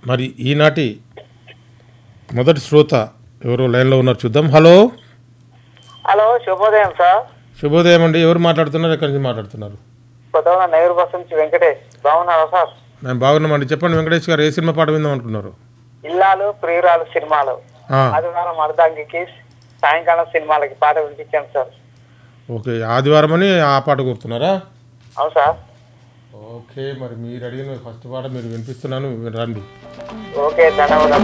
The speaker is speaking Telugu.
మరి ఈనాటి మొదటి శ్రోత ఎవరో లైన్లో ఉన్నారు చూద్దాం హలో హలో శుభోదయం సార్ శుభోదయం అండి ఎవరు మాట్లాడుతున్నారు ఎక్కడి నుంచి మాట్లాడుతున్నారు కొత్తగా నగర్ బస్ నుంచి వెంకటేష్ బాగున్నారా సార్ మేము బాగున్నామండి చెప్పండి వెంకటేష్ గారు ఏ సినిమా పాట విందాం అనుకున్నారు ఇల్లాలు ప్రియురాలు సినిమాలు ఆ, ఆదివారం అర్ధాంగికి సాయంకాలం సినిమాలకి పాట వినిపించాను సార్ ఓకే ఆదివారం అని ఆ పాట కోరుతున్నారా అవును సార్ ఓకే మరి మీరు అడిగిన ఫస్ట్ పాట మీరు వినిపిస్తున్నాను రండి ఓకే ధన్యవాదాలు